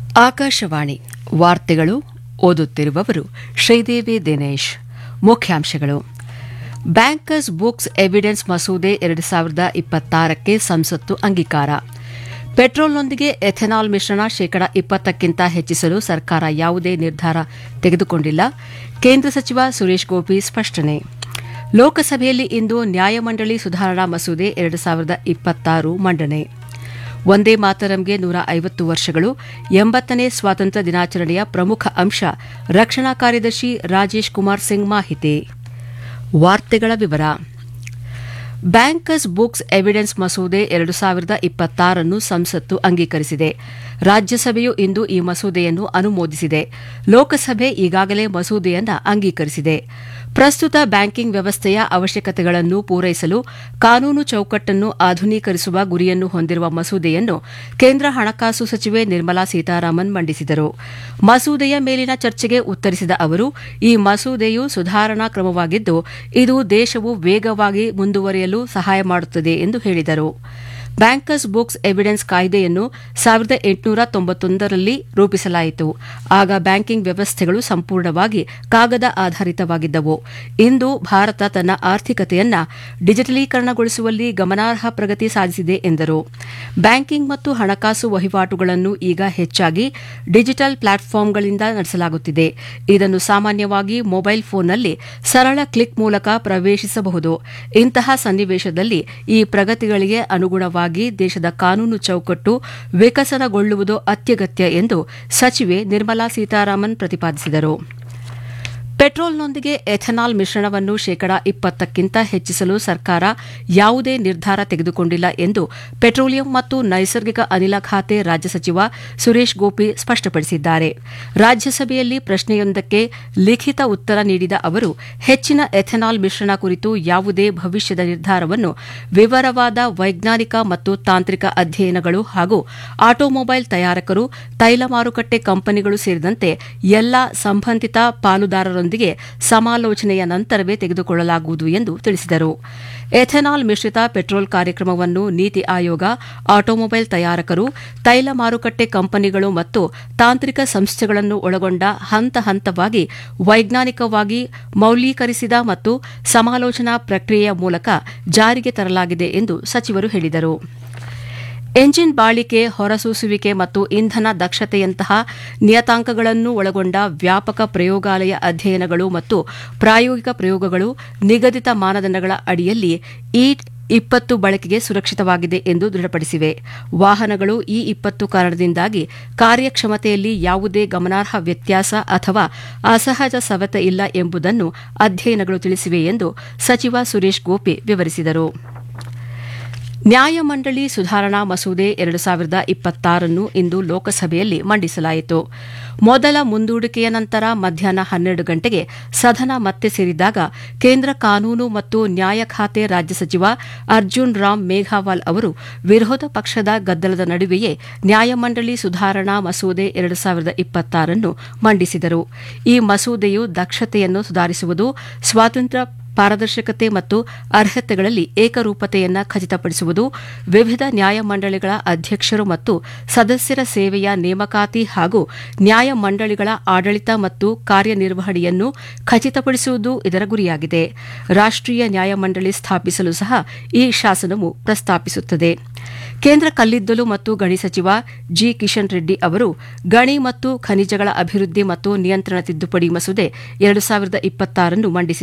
ಆಕಾಶವಾಣಿ ವಾರ್ತೆಗಳು ಓದುತ್ತಿರುವವರು ಶ್ರೀದೇವಿ ದಿನೇಶ್ ಮುಖ್ಯಾಂಶಗಳು ಬ್ಯಾಂಕರ್ಸ್ ಬುಕ್ಸ್ ಎವಿಡೆನ್ಸ್ ಮಸೂದೆ ಎರಡು ಸಾವಿರದ ಇಪ್ಪತ್ತಾರಕ್ಕೆ ಸಂಸತ್ತು ಅಂಗೀಕಾರ ಪೆಟ್ರೋಲ್ನೊಂದಿಗೆ ಎಥೆನಾಲ್ ಮಿಶ್ರಣ ಶೇಕಡ ಇಪ್ಪತ್ತಕ್ಕಿಂತ ಹೆಚ್ಚಿಸಲು ಸರ್ಕಾರ ಯಾವುದೇ ನಿರ್ಧಾರ ತೆಗೆದುಕೊಂಡಿಲ್ಲ ಕೇಂದ್ರ ಸಚಿವ ಸುರೇಶ್ ಗೋಪಿ ಸ್ಪಷ್ಟನೆ ಲೋಕಸಭೆಯಲ್ಲಿ ಇಂದು ನ್ಯಾಯಮಂಡಳಿ ಸುಧಾರಣಾ ಮಸೂದೆ ಎರಡು ಸಾವಿರದ ಇಪ್ಪತ್ತಾರು ಮಂಡನೆ ಒಂದೇ ಮಾತರಂಗೆ ನೂರ ಐವತ್ತು ವರ್ಷಗಳು ಎಂಬತ್ತನೇ ಸ್ವಾತಂತ್ರ್ಯ ದಿನಾಚರಣೆಯ ಪ್ರಮುಖ ಅಂಶ ರಕ್ಷಣಾ ಕಾರ್ಯದರ್ಶಿ ರಾಜೇಶ್ ಕುಮಾರ್ ಸಿಂಗ್ ಮಾಹಿತಿ ವಾರ್ತೆಗಳ ವಿವರ ಬ್ಯಾಂಕರ್ಸ್ ಬುಕ್ಸ್ ಎವಿಡೆನ್ಸ್ ಮಸೂದೆ ಎರಡು ಸಾವಿರದ ಇಪ್ಪತ್ತಾರನ್ನು ಸಂಸತ್ತು ಅಂಗೀಕರಿಸಿದೆ ರಾಜ್ಯಸಭೆಯು ಇಂದು ಈ ಮಸೂದೆಯನ್ನು ಅನುಮೋದಿಸಿದೆ ಲೋಕಸಭೆ ಈಗಾಗಲೇ ಮಸೂದೆಯನ್ನು ಅಂಗೀಕರಿಸಿದೆ ಪ್ರಸ್ತುತ ಬ್ಯಾಂಕಿಂಗ್ ವ್ಯವಸ್ಥೆಯ ಅವಶ್ಯಕತೆಗಳನ್ನು ಪೂರೈಸಲು ಕಾನೂನು ಚೌಕಟ್ಟನ್ನು ಆಧುನೀಕರಿಸುವ ಗುರಿಯನ್ನು ಹೊಂದಿರುವ ಮಸೂದೆಯನ್ನು ಕೇಂದ್ರ ಹಣಕಾಸು ಸಚಿವೆ ನಿರ್ಮಲಾ ಸೀತಾರಾಮನ್ ಮಂಡಿಸಿದರು ಮಸೂದೆಯ ಮೇಲಿನ ಚರ್ಚೆಗೆ ಉತ್ತರಿಸಿದ ಅವರು ಈ ಮಸೂದೆಯು ಸುಧಾರಣಾ ಕ್ರಮವಾಗಿದ್ದು ಇದು ದೇಶವು ವೇಗವಾಗಿ ಮುಂದುವರಿಯಲು ಸಹಾಯ ಮಾಡುತ್ತದೆ ಎಂದು ಹೇಳಿದರು ಬ್ಯಾಂಕರ್ಸ್ ಬುಕ್ಸ್ ಎವಿಡೆನ್ಸ್ ಕಾಯ್ದೆಯನ್ನು ಸಾವಿರದ ಎಂಟುನೂರ ತೊಂಬತ್ತೊಂದರಲ್ಲಿ ರೂಪಿಸಲಾಯಿತು ಆಗ ಬ್ಯಾಂಕಿಂಗ್ ವ್ಯವಸ್ಥೆಗಳು ಸಂಪೂರ್ಣವಾಗಿ ಕಾಗದ ಆಧಾರಿತವಾಗಿದ್ದವು ಇಂದು ಭಾರತ ತನ್ನ ಆರ್ಥಿಕತೆಯನ್ನ ಡಿಜಿಟಲೀಕರಣಗೊಳಿಸುವಲ್ಲಿ ಗಮನಾರ್ಹ ಪ್ರಗತಿ ಸಾಧಿಸಿದೆ ಎಂದರು ಬ್ಯಾಂಕಿಂಗ್ ಮತ್ತು ಹಣಕಾಸು ವಹಿವಾಟುಗಳನ್ನು ಈಗ ಹೆಚ್ಚಾಗಿ ಡಿಜಿಟಲ್ ಪ್ಲಾಟ್ಫಾರ್ಮ್ಗಳಿಂದ ನಡೆಸಲಾಗುತ್ತಿದೆ ಇದನ್ನು ಸಾಮಾನ್ಯವಾಗಿ ಮೊಬೈಲ್ ಫೋನ್ನಲ್ಲಿ ಸರಳ ಕ್ಲಿಕ್ ಮೂಲಕ ಪ್ರವೇಶಿಸಬಹುದು ಇಂತಹ ಸನ್ನಿವೇಶದಲ್ಲಿ ಈ ಪ್ರಗತಿಗಳಿಗೆ ಅನುಗುಣವಾಗಿ ದೇಶದ ಕಾನೂನು ಚೌಕಟ್ಟು ವಿಕಸನಗೊಳ್ಳುವುದು ಅತ್ಯಗತ್ಯ ಎಂದು ಸಚಿವೆ ನಿರ್ಮಲಾ ಸೀತಾರಾಮನ್ ಪ್ರತಿಪಾದಿಸಿದರು ಪೆಟ್ರೋಲ್ನೊಂದಿಗೆ ಎಥೆನಾಲ್ ಮಿಶ್ರಣವನ್ನು ಶೇಕಡ ಇಪ್ಪತ್ತಕ್ಕಿಂತ ಹೆಚ್ಚಿಸಲು ಸರ್ಕಾರ ಯಾವುದೇ ನಿರ್ಧಾರ ತೆಗೆದುಕೊಂಡಿಲ್ಲ ಎಂದು ಪೆಟ್ರೋಲಿಯಂ ಮತ್ತು ನೈಸರ್ಗಿಕ ಅನಿಲ ಖಾತೆ ರಾಜ್ಯ ಸಚಿವ ಸುರೇಶ್ ಗೋಪಿ ಸ್ಪಷ್ಟಪಡಿಸಿದ್ದಾರೆ ರಾಜ್ಯಸಭೆಯಲ್ಲಿ ಪ್ರಶ್ನೆಯೊಂದಕ್ಕೆ ಲಿಖಿತ ಉತ್ತರ ನೀಡಿದ ಅವರು ಹೆಚ್ಚಿನ ಎಥೆನಾಲ್ ಮಿಶ್ರಣ ಕುರಿತು ಯಾವುದೇ ಭವಿಷ್ಯದ ನಿರ್ಧಾರವನ್ನು ವಿವರವಾದ ವೈಜ್ಞಾನಿಕ ಮತ್ತು ತಾಂತ್ರಿಕ ಅಧ್ಯಯನಗಳು ಹಾಗೂ ಆಟೋಮೊಬೈಲ್ ತಯಾರಕರು ತೈಲ ಮಾರುಕಟ್ಟೆ ಕಂಪನಿಗಳು ಸೇರಿದಂತೆ ಎಲ್ಲಾ ಸಂಬಂಧಿತ ಪಾಲುದಾರರೊಂದಿಗೆ ಸಮಾಲೋಚನೆಯ ನಂತರವೇ ತೆಗೆದುಕೊಳ್ಳಲಾಗುವುದು ಎಂದು ತಿಳಿಸಿದರು ಎಥೆನಾಲ್ ಮಿಶ್ರಿತ ಪೆಟ್ರೋಲ್ ಕಾರ್ಯಕ್ರಮವನ್ನು ನೀತಿ ಆಯೋಗ ಆಟೋಮೊಬೈಲ್ ತಯಾರಕರು ತೈಲ ಮಾರುಕಟ್ಟೆ ಕಂಪನಿಗಳು ಮತ್ತು ತಾಂತ್ರಿಕ ಸಂಸ್ಥೆಗಳನ್ನು ಒಳಗೊಂಡ ಹಂತ ಹಂತವಾಗಿ ವೈಜ್ಞಾನಿಕವಾಗಿ ಮೌಲ್ಯೀಕರಿಸಿದ ಮತ್ತು ಸಮಾಲೋಚನಾ ಪ್ರಕ್ರಿಯೆಯ ಮೂಲಕ ಜಾರಿಗೆ ತರಲಾಗಿದೆ ಎಂದು ಸಚಿವರು ಹೇಳಿದರು ಎಂಜಿನ್ ಬಾಳಿಕೆ ಹೊರಸೂಸುವಿಕೆ ಮತ್ತು ಇಂಧನ ದಕ್ಷತೆಯಂತಹ ನಿಯತಾಂಕಗಳನ್ನು ಒಳಗೊಂಡ ವ್ಯಾಪಕ ಪ್ರಯೋಗಾಲಯ ಅಧ್ಯಯನಗಳು ಮತ್ತು ಪ್ರಾಯೋಗಿಕ ಪ್ರಯೋಗಗಳು ನಿಗದಿತ ಮಾನದಂಡಗಳ ಅಡಿಯಲ್ಲಿ ಈ ಇಪ್ಪತ್ತು ಬಳಕೆಗೆ ಸುರಕ್ಷಿತವಾಗಿದೆ ಎಂದು ದೃಢಪಡಿಸಿವೆ ವಾಹನಗಳು ಈ ಇಪ್ಪತ್ತು ಕಾರಣದಿಂದಾಗಿ ಕಾರ್ಯಕ್ಷಮತೆಯಲ್ಲಿ ಯಾವುದೇ ಗಮನಾರ್ಹ ವ್ಯತ್ಯಾಸ ಅಥವಾ ಅಸಹಜ ಸವೆತ ಇಲ್ಲ ಎಂಬುದನ್ನು ಅಧ್ಯಯನಗಳು ತಿಳಿಸಿವೆ ಎಂದು ಸಚಿವ ಸುರೇಶ್ ಗೋಪಿ ವಿವರಿಸಿದರು ನ್ಯಾಯಮಂಡಳಿ ಸುಧಾರಣಾ ಮಸೂದೆ ಎರಡು ಸಾವಿರದ ಇಪ್ಪತ್ತಾರನ್ನು ಇಂದು ಲೋಕಸಭೆಯಲ್ಲಿ ಮಂಡಿಸಲಾಯಿತು ಮೊದಲ ಮುಂದೂಡಿಕೆಯ ನಂತರ ಮಧ್ಯಾಹ್ನ ಹನ್ನೆರಡು ಗಂಟೆಗೆ ಸದನ ಮತ್ತೆ ಸೇರಿದಾಗ ಕೇಂದ್ರ ಕಾನೂನು ಮತ್ತು ನ್ಯಾಯ ಖಾತೆ ರಾಜ್ಯ ಸಚಿವ ಅರ್ಜುನ್ ರಾಮ್ ಮೇಘಾವಾಲ್ ಅವರು ವಿರೋಧ ಪಕ್ಷದ ಗದ್ದಲದ ನಡುವೆಯೇ ನ್ಯಾಯಮಂಡಳಿ ಸುಧಾರಣಾ ಮಸೂದೆ ಎರಡು ಸಾವಿರದ ಇಪ್ಪತ್ತಾರನ್ನು ಮಂಡಿಸಿದರು ಈ ಮಸೂದೆಯು ದಕ್ಷತೆಯನ್ನು ಸುಧಾರಿಸುವುದು ಸ್ವಾತಂತ್ರ್ಯ ಪಾರದರ್ಶಕತೆ ಮತ್ತು ಅರ್ಹತೆಗಳಲ್ಲಿ ಏಕರೂಪತೆಯನ್ನು ಖಚಿತಪಡಿಸುವುದು ವಿವಿಧ ನ್ಯಾಯಮಂಡಳಿಗಳ ಅಧ್ಯಕ್ಷರು ಮತ್ತು ಸದಸ್ಯರ ಸೇವೆಯ ನೇಮಕಾತಿ ಹಾಗೂ ನ್ಯಾಯಮಂಡಳಿಗಳ ಆಡಳಿತ ಮತ್ತು ಕಾರ್ಯನಿರ್ವಹಣೆಯನ್ನು ಖಚಿತಪಡಿಸುವುದು ಇದರ ಗುರಿಯಾಗಿದೆ ರಾಷ್ಟೀಯ ನ್ಯಾಯಮಂಡಳಿ ಸ್ಥಾಪಿಸಲು ಸಹ ಈ ಶಾಸನವು ಪ್ರಸ್ತಾಪಿಸುತ್ತದೆ ಕೇಂದ್ರ ಕಲ್ಲಿದ್ದಲು ಮತ್ತು ಗಣಿ ಸಚಿವ ಜಿ ಕಿಶನ್ ರೆಡ್ಡಿ ಅವರು ಗಣಿ ಮತ್ತು ಖನಿಜಗಳ ಅಭಿವೃದ್ಧಿ ಮತ್ತು ನಿಯಂತ್ರಣ ತಿದ್ದುಪಡಿ ಮಸೂದೆ ಎರಡು ಸಾವಿರದ ಇಪ್ಪತ್ತಾರನ್ನು ಮಂಡಿಸಿದ್ದಾರೆ